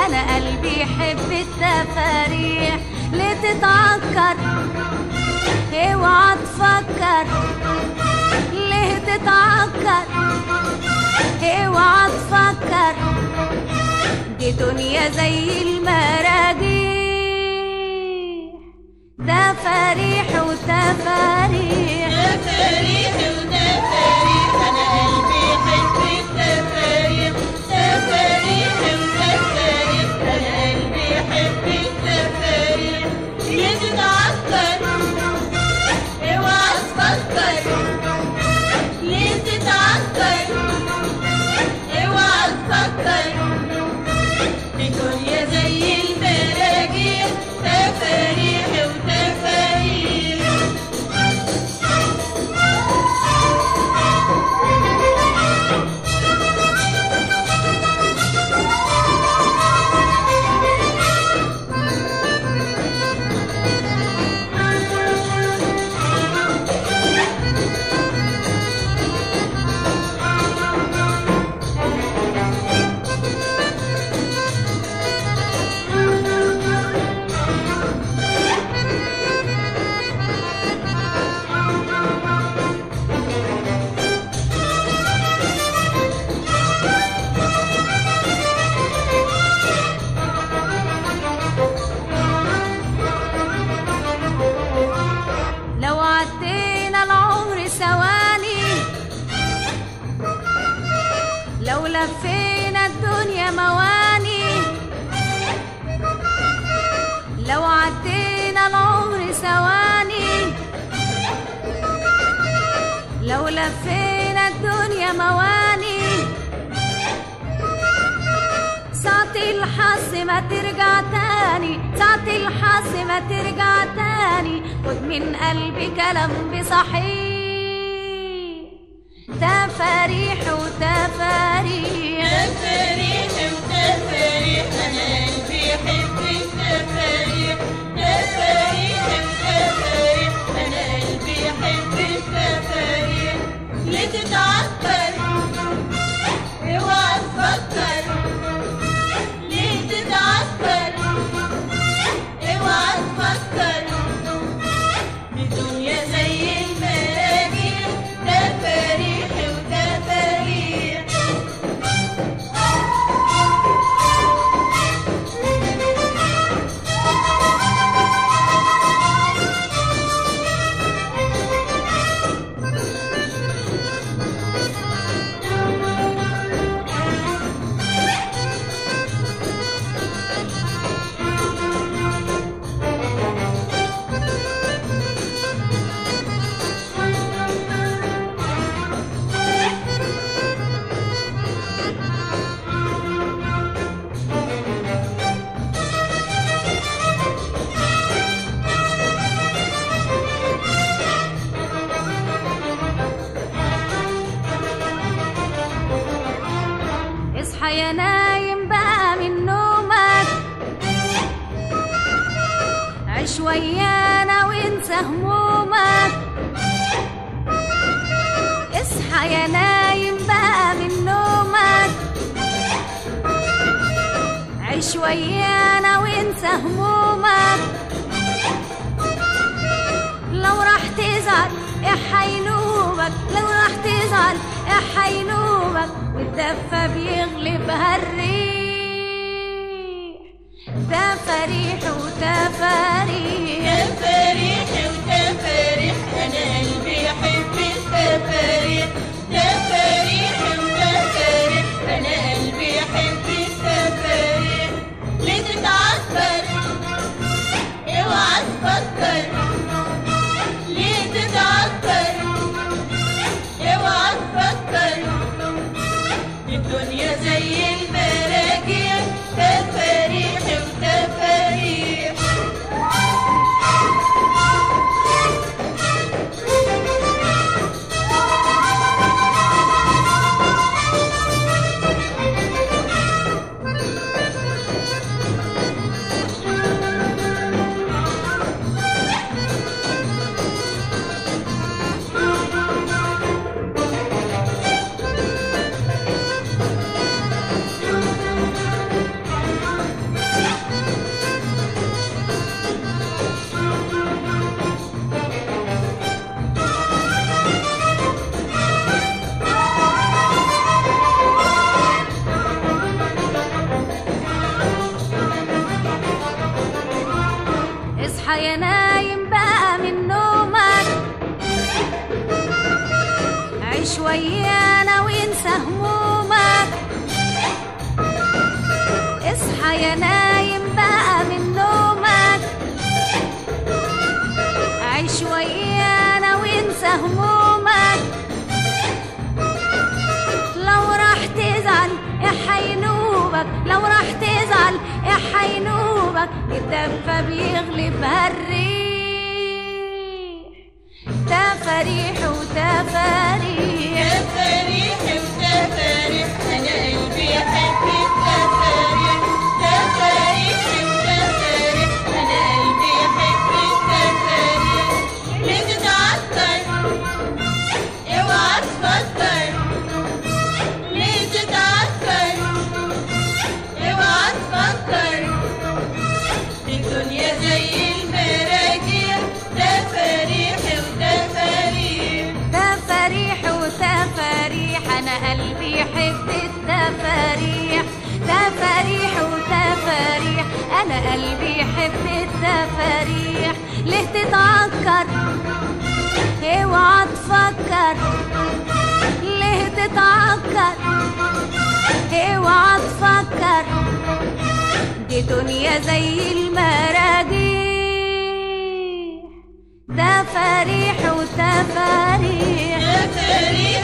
انا قلبي يحب التفاريح ليه تتعكر اوعى تفكر ليه تتعكر اوعى تفكر دي دنيا زي المراجيح تفاريح وتفاريح تفاريح وتفاريح أنا قلبي يحب التفاريح تفاريح وتفاريح أنا قلبي يحب التفاريح ليه تتعكر اوعى تفكر ليه تتعكر اوعى تفكر دي دنيا زي المراجيح تفاريح وتفاريح لو عدينا العمر ثواني لو لفينا الدنيا مواني لو عدينا العمر ثواني لو لفينا الدنيا مواني ساعة الحظ ما ترجع تاني ساعة الحظ ما ترجع تاني خد من قلبي كلام بصحيح تفاريح وتفاريح تفاريح وتفاريح أنا قلبي يحب التفاريح تفاريح وتفاريح أنا قلبي يحب التفاريح ليه تتعكر اوعى تفكر ليه تتعكر اوعى تفكر الدنيا زي المراجيح تفاريح وتفاريح اصحى يا نايم بقى من نومك عيش ويانا وانسى همومك اصحى يا نايم بقى من نومك عيش ويانا وانسى همومك لو راح تزعل يا حينوبك لو راح تزعل يا حينوبك والدفة بيغلبها الريح تفاريح وتفاريح تفاريح وتفاريح أنا قلبي يحب التفاريح تفاريح وتفاريح أنا قلبي يحب التفاريح ليه تتعكر اوعى تفكر ليه تتعكر اوعى تفكر الدنيا زي المراجيح اصحى يا نايم بقى من نومك عيش ويانا وانسى همومك اصحى يا نايم بقى من نومك عيش ويانا وانسى همومك لو راح تزعل يا حينوبك لو راح تزعل يا حينوبك الدفة بيغلبها الريح تفاريح وتفاريح تفاريح وتفاريح أنا قلبي يحب التفاريح تفاريح وتفاريح أنا قلبي يحب التفاريح ليه تتعطر اوعى تفكر ليه تتعطر اوعى تفكر الدنيا زي المراجيح تفاريح وتفاريح تفاريح وتفاريح انا قلبي يحب التفاريح تفاريح وتفاريح انا قلبي يحب التفاريح ليه تتعكر اوعى تفكر ليه تتعكر اوعى تفكر دي دنيا زي المراجيح تفاريح وتفاريح تفاريح